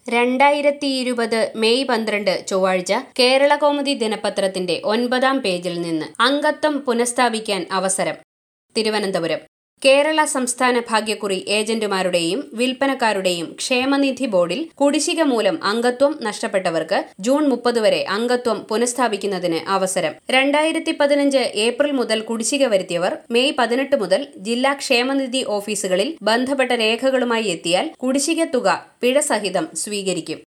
രണ്ടായിരത്തി ഇരുപത് മെയ് പന്ത്രണ്ട് ചൊവ്വാഴ്ച കേരള കൗമുദി ദിനപത്രത്തിന്റെ ഒൻപതാം പേജിൽ നിന്ന് അംഗത്വം പുനഃസ്ഥാപിക്കാൻ അവസരം തിരുവനന്തപുരം കേരള സംസ്ഥാന ഭാഗ്യക്കുറി ഏജന്റുമാരുടെയും വിൽപ്പനക്കാരുടെയും ക്ഷേമനിധി ബോർഡിൽ കുടിശ്ശിക മൂലം അംഗത്വം നഷ്ടപ്പെട്ടവർക്ക് ജൂൺ മുപ്പത് വരെ അംഗത്വം പുനഃസ്ഥാപിക്കുന്നതിന് അവസരം രണ്ടായിരത്തി പതിനഞ്ച് ഏപ്രിൽ മുതൽ കുടിശ്ശിക വരുത്തിയവർ മെയ് പതിനെട്ട് മുതൽ ജില്ലാ ക്ഷേമനിധി ഓഫീസുകളിൽ ബന്ധപ്പെട്ട രേഖകളുമായി എത്തിയാൽ കുടിശ്ശിക തുക പിഴ സഹിതം സ്വീകരിക്കും